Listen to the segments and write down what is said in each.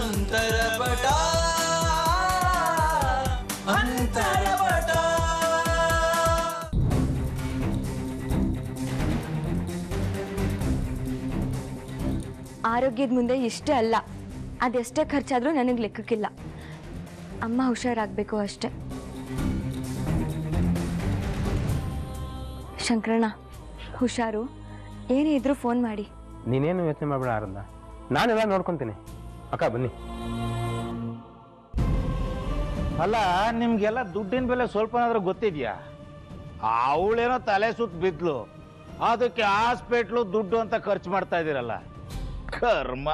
ಅಂತರಪಟ ಅಂತರಪಟ ಆರೋಗ್ಯದ ಮುಂದೆ ಇಷ್ಟೇ ಅಲ್ಲ ಅದೆಷ್ಟೇ ಖರ್ಚಾದರೂ ನನಗೆ ಲೆಕ್ಕಕ್ಕಿಲ್ಲ ಅಮ್ಮ ಹುಷಾರಾಗಬೇಕು ಅಷ್ಟೆ ಶಂಕರಣ್ಣ ಹುಷಾರು ಏನೇ ಇದ್ರೂ ಫೋನ್ ಮಾಡಿ ನೀನೇನು ಯೋಚನೆ ಮಾಡಬೇಡ ಆರಂದ ನಾನೆಲ್ಲ ನೋಡ್ಕೊಂತೀನಿ ಅಕ್ಕ ಬನ್ನಿ ಅಲ್ಲ ನಿಮ್ಗೆಲ್ಲ ದುಡ್ಡಿನ ಬೆಲೆ ಸ್ವಲ್ಪನಾದ್ರೂ ಗೊತ್ತಿದ್ಯಾ ಅವಳೇನೋ ತಲೆ ಸುತ್ತ ಬಿದ್ಲು ಅದಕ್ಕೆ ಹಾಸ್ಪಿಟ್ಲು ದುಡ್ಡು ಅಂತ ಖರ್ಚು ಮಾಡ್ತಾ ಇದೀರಲ್ಲ ಕರ್ಮ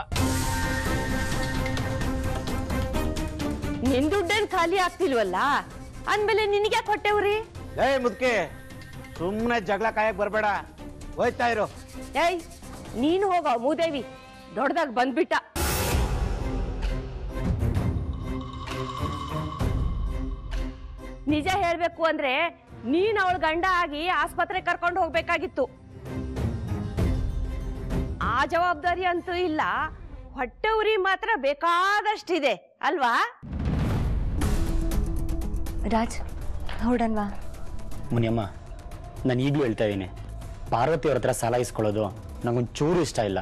ನಿನ್ ದುಡ್ಡೇನ್ ಖಾಲಿ ಆಗ್ತಿಲ್ವಲ್ಲ ಅಂದ್ಮೇಲೆ ನಿನಗೆ ಕೊಟ್ಟೆವ್ರಿ ಏ ಮುದ್ಕೆ ಸುಮ್ಮನೆ ಜಗಳ ಕಾಯಕ್ ಬರಬೇಡ ಹೋಯ್ತಾ ಇರು ಏಯ್ ನೀನು ಹೋಗೋ ಮೂದೇವಿ ದೊಡ್ಡದಾಗ ಬಂದ್ಬಿಟ್ಟ ನಿಜ ಹೇಳ್ಬೇಕು ಅಂದ್ರೆ ನೀನ್ ಅವಳ ಗಂಡ ಆಗಿ ಆಸ್ಪತ್ರೆ ಕರ್ಕೊಂಡು ಹೋಗ್ಬೇಕಾಗಿತ್ತು ಆ ಜವಾಬ್ದಾರಿ ಅಂತೂ ಇಲ್ಲ ಹೊಟ್ಟೆ ಉರಿ ಮಾತ್ರ ಬೇಕಾದಷ್ಟಿದೆ ಅಲ್ವಾ ರಾಜ್ ಹೊರಡನ್ವಾ ಮುನಿಯಮ್ಮ ನಾನು ಈಗಲೂ ಹೇಳ್ತಾ ಇದ್ದೀನಿ ಪಾರ್ವತಿ ಅವ್ರ ಹತ್ರ ಸಾಲ ಇಸ್ಕೊಳ್ಳೋದು ನಂಗೊಂದು ಚೂರು ಇಷ್ಟ ಇಲ್ಲ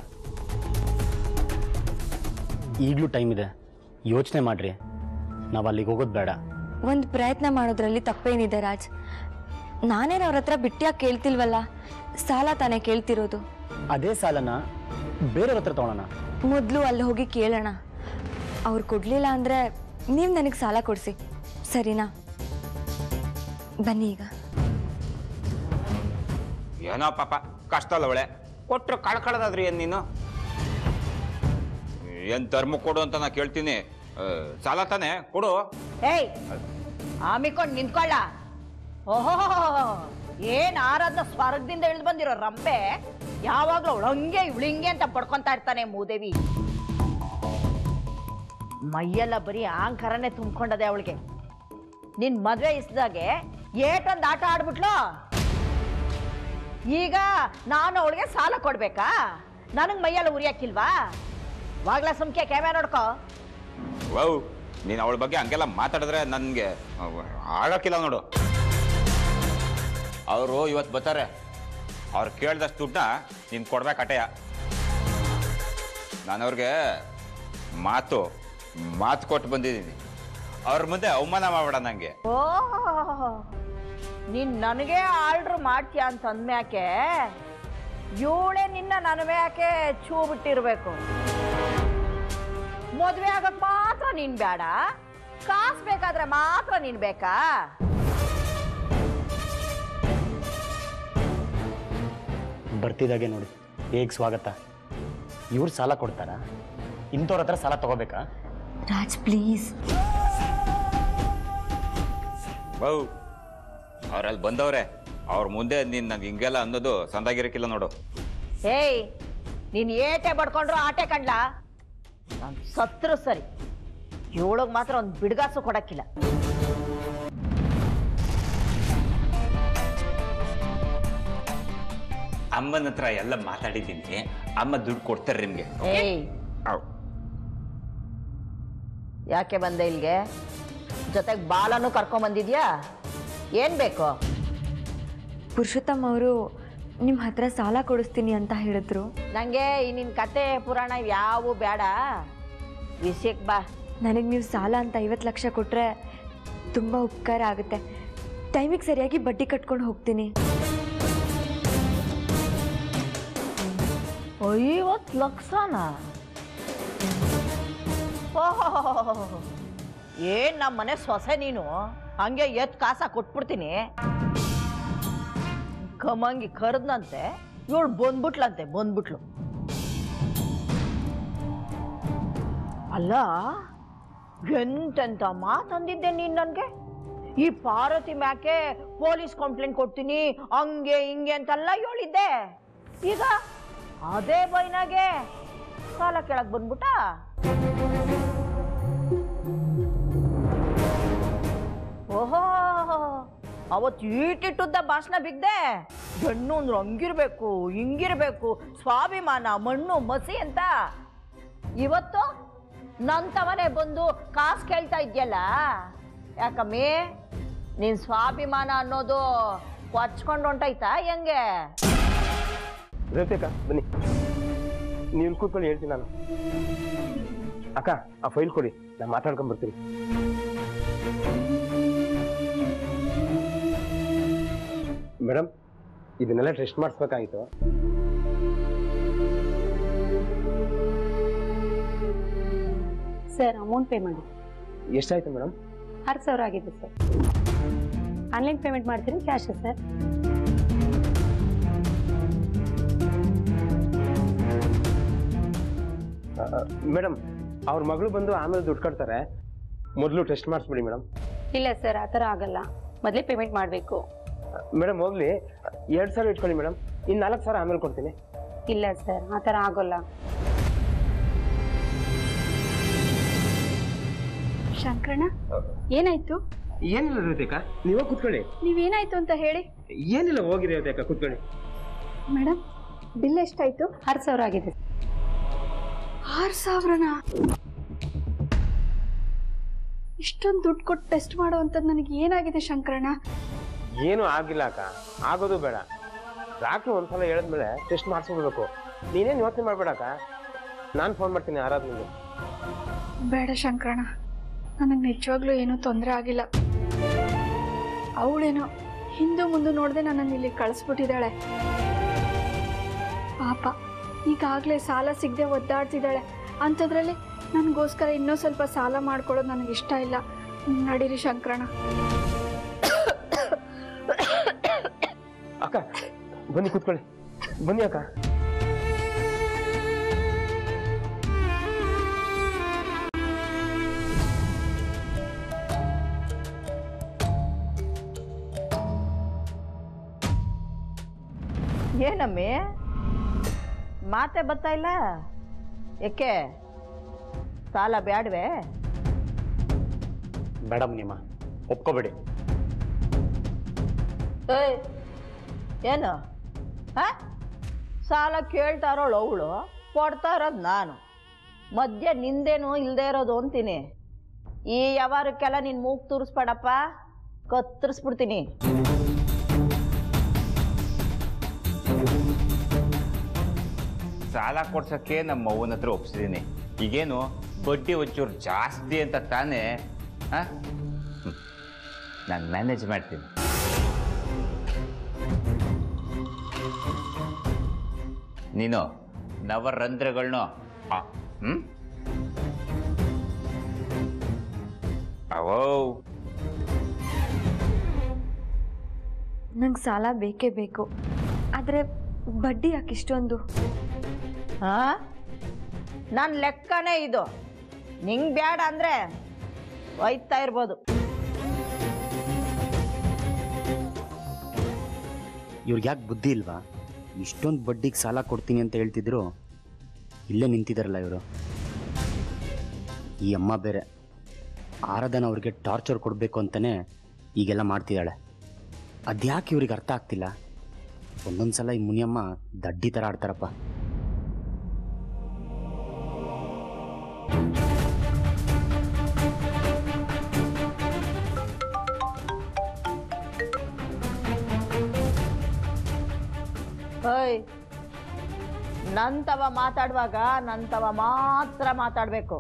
ಈಗಲೂ ಟೈಮ್ ಇದೆ ಯೋಚನೆ ಮಾಡ್ರಿ ನಾವು ಅಲ್ಲಿಗೆ ಹೋಗೋದು ಬೇಡ ಒಂದು ಪ್ರಯತ್ನ ಮಾಡೋದ್ರಲ್ಲಿ ತಪ್ಪೇನಿದೆ ರಾಜ್ ನಾನೇನು ಅವ್ರ ಹತ್ರ ಬಿಟ್ಟಿಯಾಗಿ ಕೇಳ್ತಿಲ್ವಲ್ಲ ಸಾಲ ತಾನೇ ಕೇಳ್ತಿರೋದು ಅದೇ ಸಾಲನ ಬೇರೆಯವ್ರ ಹತ್ರ ತೊಗೊಳೋಣ ಮೊದಲು ಅಲ್ಲಿ ಹೋಗಿ ಕೇಳೋಣ ಅವ್ರು ಕೊಡಲಿಲ್ಲ ಅಂದರೆ ನೀವು ನನಗೆ ಸಾಲ ಕೊಡಿಸಿ ಸರಿನಾ ಬನ್ನಿ ಈಗ ಏನೋ ಪಾಪ ಕಷ್ಟ ಅಲ್ಲ ಅವಳೆ ಕೊಟ್ರು ಕಳ್ಕೊಳ್ಳೋದಾದ್ರಿ ಏನ್ ನೀನು ಏನ್ ಧರ್ಮ ಕೊಡು ಅಂತ ನಾ ಕೇಳ್ತೀನಿ ಆ, ಸಾಲ ತಾನೆ ಕೊಡು ಏಯ್ ಆಮಿಕೊಂಡು ನಿಂತ್ಕೊಳ್ಳ ಓಹೋ ಏನ್ ಆರಾಧ್ನ ಸ್ವರ್ಗದಿಂದ ಇಳಿದು ಬಂದಿರೋ ರಂಬೆ ಯಾವಾಗ್ಲೂ ಅವಳಂಗೆ ಇವಳಿಂಗೆ ಅಂತ ಪಡ್ಕೊಂತಾ ಇರ್ತಾನೆ ಮೂದೇವಿ ಮೈಯೆಲ್ಲ ಬರೀ ಆಂಕರನೇ ತುಂಬ್ಕೊಂಡದೆ ಅವಳಿಗೆ ನಿನ್ ಮದ್ವೆ ಇಸ್ದಾಗೆ ಏಟೊಂದು ಆಟ ಆಡ್ಬಿಟ್ಲು ಈಗ ನಾನು ಅವಳಿಗೆ ಸಾಲ ಕೊಡ್ಬೇಕಾ ನನಗ್ ಮೈಯೆಲ್ಲ ಉರಿಯಾಕಿಲ್ವಾ ವಾಗ್ಲ ಸುಮ್ಕೆ ಕ್ಯಾಮೆ ನೋಡ್ಕೋ ವೌ ನೀನು ಅವಳ ಬಗ್ಗೆ ಹಂಗೆಲ್ಲ ಮಾತಾಡಿದ್ರೆ ನನಗೆ ಆಗೋಕ್ಕಿಲ್ಲ ನೋಡು ಅವರು ಇವತ್ತು ಬರ್ತಾರೆ ಅವ್ರು ಕೇಳ್ದಷ್ಟು ದುಡ್ಡನ್ನ ನೀನು ಕೊಡ್ಬೇಕು ಅಟೆಯ ನಾನು ಅವ್ರಿಗೆ ಮಾತು ಮಾತು ಕೊಟ್ಟು ಬಂದಿದ್ದೀನಿ ಅವ್ರ ಮುಂದೆ ಅವಮಾನ ಮಾಡಬೇಡ ನನಗೆ ಓ ನೀನ್ ನನಗೆ ಆರ್ಡ್ರ್ ಮಾಡ್ತೀಯ ಅಂತ ಅಂದ್ಮ್ಯಾಕೆ ಇವಳೆ ನಿನ್ನ ನನ್ನ ಮ್ಯಾಕೆ ಚೂ ಬಿಟ್ಟಿರ್ಬೇಕು ಮದ್ವೆ ಆಗಕ್ ಮಾತ್ರ ನೀನ್ ಬೇಡ ಕಾಸ್ ಬೇಕಾದ್ರೆ ಮಾತ್ರ ನೀನ್ ಬೇಕಾ ಬರ್ತಿದ್ದಾಗೆ ನೋಡಿ ಹೇಗೆ ಸ್ವಾಗತ ಇವ್ರು ಸಾಲ ಕೊಡ್ತಾರಾ ಇಂಥವ್ರ ಹತ್ರ ಸಾಲ ತಗೋಬೇಕಾ ರಾಜ್ ಪ್ಲೀಸ್ ಬೌ ಅವ್ರಲ್ಲಿ ಬಂದವ್ರೆ ಅವ್ರ ಮುಂದೆ ನೀನು ನನಗೆ ಹಿಂಗೆಲ್ಲ ಅನ್ನೋದು ಸಂದಾಗಿರಕ್ಕಿಲ್ಲ ನೋಡು ಏಯ್ ನೀನ್ ಏಟೆ ಬಡ್ಕೊಂಡ್ರು ಆಟೆ ಕಂಡ್ಲ ನಾನ್ ಸತ್ರು ಸರಿ ಇವಳಗ್ ಮಾತ್ರ ಒಂದ್ ಬಿಡ್ಗಾಸು ಕೊಡಕ್ಕಿಲ್ಲ ಅಮ್ಮನ ಹತ್ರ ಎಲ್ಲ ಮಾತಾಡಿದ್ದೀನಿ ಅಮ್ಮ ದುಡ್ಡು ಕೊಡ್ತಾರೆ ನಿಮಗೆ ಏಯ್ ಯಾಕೆ ಬಂದೆ ಇಲ್ಗೆ ಜೊತೆಗೆ ಬಾಲನು ಕರ್ಕೊಂಡ್ ಬಂದಿದ್ಯಾ ಏನ್ ಬೇಕು ಪುರುಷೋತ್ತಮ್ ಅವರು ನಿಮ್ಮ ಹತ್ರ ಸಾಲ ಕೊಡಿಸ್ತೀನಿ ಅಂತ ಹೇಳಿದ್ರು ನಂಗೆ ಈ ನಿನ್ ಕತೆ ಪುರಾಣ ಯಾವು ಬೇಡ ವಿಷಯಕ್ ಬಾ ನನಗೆ ನೀವು ಸಾಲ ಅಂತ ಐವತ್ತು ಲಕ್ಷ ಕೊಟ್ಟರೆ ತುಂಬ ಉಪಕಾರ ಆಗುತ್ತೆ ಟೈಮಿಗೆ ಸರಿಯಾಗಿ ಬಡ್ಡಿ ಕಟ್ಕೊಂಡು ಹೋಗ್ತೀನಿ ಐವತ್ತು ಲಕ್ಷನಾ ಓಹೋ ಏನ್ ನಮ್ಮ ಮನೆ ಸೊಸೆ ನೀನು ಹಂಗೆ ಎತ್ ಕಾಸ ಕೊಟ್ಬಿಡ್ತೀನಿ ಕಮಂಗಿ ಕರೆದ್ನಂತೆ ಇವಳು ಬಂದ್ಬಿಟ್ಲಂತೆ ಬಂದ್ಬಿಟ್ಲು ಅಲ್ಲ ಎಂತೆಂತ ಮಾತಂದಿದ್ದೆ ನೀನ್ ನನ್ಗೆ ಈ ಪಾರ್ವತಿ ಮ್ಯಾಕೆ ಪೊಲೀಸ್ ಕಂಪ್ಲೇಂಟ್ ಕೊಡ್ತೀನಿ ಹಂಗೆ ಹಿಂಗೆ ಅಂತೆಲ್ಲ ಹೇಳಿದ್ದೆ ಈಗ ಅದೇ ಬೈನಾಗೆ ಸಾಲ ಕೆಳಗ್ ಬಂದ್ಬಿಟ್ಟ ಓಹೋ ಅವತ್ತು ಈಟಿಟ್ಟುದ್ದ ಭಾಷಣ ಬಿದ್ದೆ ಹೆಣ್ಣು ಅಂದ್ರೆ ಹಂಗಿರ್ಬೇಕು ಹಿಂಗಿರ್ಬೇಕು ಸ್ವಾಭಿಮಾನ ಮಣ್ಣು ಮಸಿ ಅಂತ ಇವತ್ತು ನಂತವನೇ ಬಂದು ಕಾಸು ಕೇಳ್ತಾ ಇದ್ಯಲ್ಲ ಯಾಕಮ್ಮಿ ನಿನ್ ಸ್ವಾಭಿಮಾನ ಅನ್ನೋದು ಕೊಚ್ಕೊಂಡು ಹೊಂಟೈತಾ ಹೆಂಗೆ ರೇವತಿ ಅಕ್ಕ ಬನ್ನಿ ನೀವು ಕೂತ್ಕೊಳ್ಳಿ ಹೇಳ್ತೀನಿ ನಾನು ಅಕ್ಕ ಆ ಫೈಲ್ ಕೊಡಿ ನಾನು ಮಾತಾಡ್ಕೊಂಡ್ ಬರ್ತೀನಿ ಮೇಡಮ್ ಇದನ್ನೆಲ್ಲ ಟೆಸ್ಟ್ ಮಾಡಿಸ್ಬೇಕಾಗಿತ್ತು ಸರ್ ಅಮೌಂಟ್ ಪೇ ಮಾಡಿ ಎಷ್ಟಾಯ್ತು ಮೇಡಮ್ ಆರು ಸಾವಿರ ಆಗಿದೆ ಸರ್ ಆನ್ಲೈನ್ ಪೇಮೆಂಟ್ ಮಾಡ್ತೀರಿ ಕ್ಯಾಶ್ ಸರ್ ಮೇಡಮ್ ಅವ್ರ ಮಗಳು ಬಂದು ಆಮೇಲೆ ದುಡ್ಡು ಕಟ್ತಾರೆ ಮೊದಲು ಟೆಸ್ಟ್ ಮಾಡಿಸ್ಬಿಡಿ ಮೇಡಮ್ ಇಲ್ಲ ಸರ್ ಆ ಥರ ಆಗಲ್ಲ ಮೊದಲೇ ಪೇಮೆಂಟ್ ಮಾಡಬೇಕು ಮೇಡಮ್ ಹೋಗ್ಲಿ ಎರಡು ಸಾವಿರ ಇಟ್ಕೊಳ್ಳಿ ಮೇಡಮ್ ಇನ್ನು ನಾಲ್ಕು ಸಾವಿರ ಆಮೇಲೆ ಕೊಡ್ತೀನಿ ಇಲ್ಲ ಸರ್ ಆ ಥರ ಆಗೋಲ್ಲ ಶಂಕರಣ್ಣ ಏನಾಯ್ತು ಏನಿಲ್ಲ ರೇವತಿಕ ನೀವೇ ಕೂತ್ಕೊಳ್ಳಿ ನೀವೇನಾಯ್ತು ಅಂತ ಹೇಳಿ ಏನಿಲ್ಲ ಹೋಗಿ ರೇವತಿಕ ಕೂತ್ಕೊಳ್ಳಿ ಮೇಡಮ್ ಬಿಲ್ ಎಷ್ಟಾಯ್ತು ಆರು ಸಾವಿರ ಆಗಿದೆ ಆರು ಸಾವಿರನಾ ಇಷ್ಟೊಂದು ದುಡ್ಡು ಕೊಟ್ಟು ಟೆಸ್ಟ್ ಮಾಡೋ ಅಂಥದ್ದು ನನಗೆ ಏನಾಗಿದೆ ಶಂಕರಣ್ಣ ಏನು ಆಗಿಲ್ಲ ಅಕ್ಕ ಆಗೋದು ಬೇಡ ಡಾಕ್ಟ್ರು ಒಂದ್ಸಲ ಹೇಳಿದ್ಮೇಲೆ ಟೆಸ್ಟ್ ಮಾಡಿಸ್ಬಿಡ್ಬೇಕು ನೀನೇನು ಯೋಚನೆ ಮಾಡ್ಬೇಡ ಅಕ್ಕ ನಾನು ಫೋನ್ ಮಾಡ್ತೀನಿ ಆರಾಧನೆಗೆ ಬೇಡ ಶಂಕರಣ್ಣ ನನಗೆ ನಿಜವಾಗ್ಲೂ ಏನೂ ತೊಂದರೆ ಆಗಿಲ್ಲ ಅವಳೇನೋ ಹಿಂದೆ ಮುಂದೆ ನೋಡದೆ ನನ್ನನ್ನು ಇಲ್ಲಿ ಕಳಿಸ್ಬಿಟ್ಟಿದ್ದಾಳೆ ಪಾಪ ಈಗಾಗಲೇ ಸಾಲ ಸಿಗದೆ ಒದ್ದಾಡ್ತಿದ್ದಾಳೆ ಅಂಥದ್ರಲ್ಲಿ ನನಗೋಸ್ಕರ ಇನ್ನೂ ಸ್ವಲ್ಪ ಸಾಲ ಮಾಡ್ಕೊಳ್ಳೋದು ನನಗೆ ಇಷ್ಟ ಇಲ್ಲ ನಡೀರಿ ಶಂಕರಣ್ಣ ಅಕ್ಕ ಬನ್ನಿ ಕೂತ್ಕೊಳ್ಳಿ ಬನ್ನಿ ಅಕ್ಕ ಏನಮ್ಮಿ ಮಾತೆ ಬರ್ತಾ ಇಲ್ಲ ಏಕೆ ಸಾಲ ಬ್ಯಾಡ್ವೆ ಮೇಡಮ್ ನಿಮ್ಮ ಒಪ್ಕೋಬೇಡಿ ಏಯ್ ಏನು ಹಾ ಸಾಲ ಕೇಳ್ತಾ ಇರೋಳು ಅವಳು ಕೊಡ್ತಾ ಇರೋದು ನಾನು ಮಧ್ಯ ನಿಂದೇನು ಇಲ್ಲದೆ ಇರೋದು ಅಂತೀನಿ ಈ ವ್ಯವಹಾರಕ್ಕೆಲ್ಲ ನೀನು ಮೂಗ್ ತೂರಿಸ್ಬೇಡಪ್ಪ ಕತ್ತರಿಸ್ಬಿಡ್ತೀನಿ ಸಾಲ ಕೊಡ್ಸಕ್ಕೆ ನಮ್ಮ ಅವ್ವನ ಹತ್ರ ಒಪ್ಸಿದ್ದೀನಿ ಈಗೇನು ಬಡ್ಡಿ ಒಂಚೂರು ಜಾಸ್ತಿ ಅಂತ ತಾನೇ ನಾನು ಮ್ಯಾನೇಜ್ ಮಾಡ್ತೀನಿ ನೀನು ನವರಂಧ್ರಗಳನ್ನೂ ಹ್ಞೂ ಅವೋ ನಂಗೆ ಸಾಲ ಬೇಕೇ ಬೇಕು ಆದರೆ ಬಡ್ಡಿ ಯಾಕೆ ಇಷ್ಟೊಂದು ಹಾ ನನ್ನ ಲೆಕ್ಕನೇ ಇದು ನಿಂಗೆ ಬ್ಯಾಡ ಅಂದ್ರೆ ಒಯ್ತಾ ಇರ್ಬೋದು ಇವ್ರಿಗೆ ಯಾಕೆ ಬುದ್ಧಿ ಇಲ್ವಾ ಇಷ್ಟೊಂದು ಬಡ್ಡಿಗೆ ಸಾಲ ಕೊಡ್ತೀನಿ ಅಂತ ಹೇಳ್ತಿದ್ರು ಇಲ್ಲೇ ನಿಂತಿದ್ದಾರಲ್ಲ ಇವರು ಈ ಅಮ್ಮ ಬೇರೆ ಆರಾಧನ ಅವ್ರಿಗೆ ಟಾರ್ಚರ್ ಕೊಡಬೇಕು ಅಂತಲೇ ಈಗೆಲ್ಲ ಮಾಡ್ತಿದ್ದಾಳೆ ಅದ್ಯಾಕೆ ಇವ್ರಿಗೆ ಅರ್ಥ ಆಗ್ತಿಲ್ಲ ಒಂದೊಂದು ಸಲ ಈ ಮುನಿಯಮ್ಮ ದಡ್ಡಿ ಥರ ಆಡ್ತಾರಪ್ಪ ಓಯ್ ನಂತವ ಮಾತಾಡುವಾಗ ನಂತವ ಮಾತ್ರ ಮಾತಾಡಬೇಕು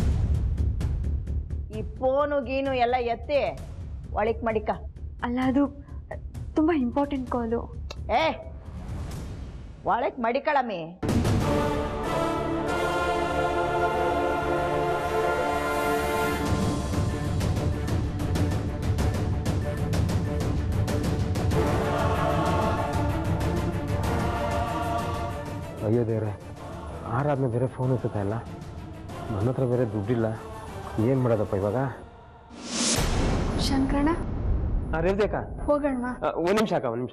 ಈ ಫೋನು ಗೀನು ಎಲ್ಲ ಎತ್ತಿ ಒಳಿಕ್ ಮಡಿಕ ಅಲ್ಲ ಅದು ತುಂಬ ಇಂಪಾರ್ಟೆಂಟ್ ಕಾಲು ಏ ಒಳಕ್ ಮಡಿಕಳಮ್ಮಿ ಅಯ್ಯೋ ದೇವ್ರೆ ಆರಾದ್ಮೇಲೆ ಬೇರೆ ಫೋನ್ ಎತ್ತುತ್ತಾ ಇಲ್ಲ ನನ್ನ ಹತ್ರ ಬೇರೆ ದುಡ್ಡಿಲ್ಲ ಏನು ಮಾಡೋದಪ್ಪ ಇವಾಗ ಶಂಕರಣ್ಣ ಹಾಂ ರೇವತಿ ಅಕ್ಕ ಹೋಗೋಣವಾ ಒಂದು ನಿಮಿಷ ಅಕ್ಕ ಒಂದು ನಿಮಿಷ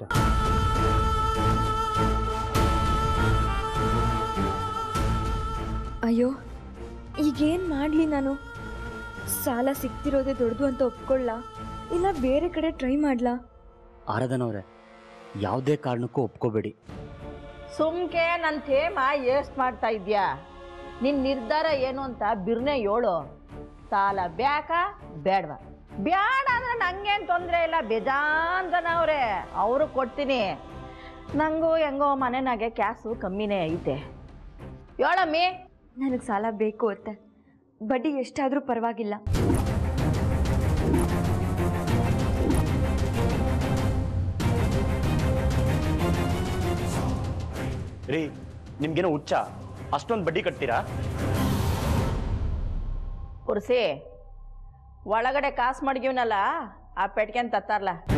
ಅಯ್ಯೋ ಈಗೇನು ಮಾಡಲಿ ನಾನು ಸಾಲ ಸಿಗ್ತಿರೋದೇ ದೊಡ್ಡದು ಅಂತ ಒಪ್ಕೊಳ್ಳ ಇಲ್ಲ ಬೇರೆ ಕಡೆ ಟ್ರೈ ಮಾಡ್ಲಾ ಆರಾಧನ ಅವರೇ ಯಾವುದೇ ಕಾರಣಕ್ಕೂ ಒಪ್ಕೋಬೇಡಿ ಸುಮ್ಕೆ ನನ್ನ ಥೇಮ ಏಸ್ಟ್ ಮಾಡ್ತಾ ಇದ್ಯಾ ನಿನ್ನ ನಿರ್ಧಾರ ಏನು ಅಂತ ಬಿರ್ನೆ ಏಳು ಸಾಲ ಬ್ಯಾಕ ಬೇಡವ ಬ್ಯಾಡ ಅಂದ್ರೆ ನಂಗೇನು ತೊಂದರೆ ಇಲ್ಲ ಬೇಜಾನ್ ಜನ ಅವ್ರೆ ಅವರು ಕೊಡ್ತೀನಿ ನಂಗೂ ಹೆಂಗೋ ಮನೆನಾಗೆ ಕ್ಯಾಸು ಕಮ್ಮಿನೇ ಐತೆ ಹೇಳಮ್ಮಿ ನನಗೆ ಸಾಲ ಬೇಕು ಅತ್ತೆ ಬಡ್ಡಿ ಎಷ್ಟಾದರೂ ಪರವಾಗಿಲ್ಲ ರೀ ನಿಮ್ಗೇನೋ ಹುಚ್ಚ ಅಷ್ಟೊಂದು ಬಡ್ಡಿ ಕಟ್ತೀರಾ ಕುರ್ಸಿ ಒಳಗಡೆ ಕಾಸು ಮಡಗಿವ್ನಲ್ಲ ಆ ಪೆಟ್ಕೆನ್ ತತ್ತಾರಲ್ಲ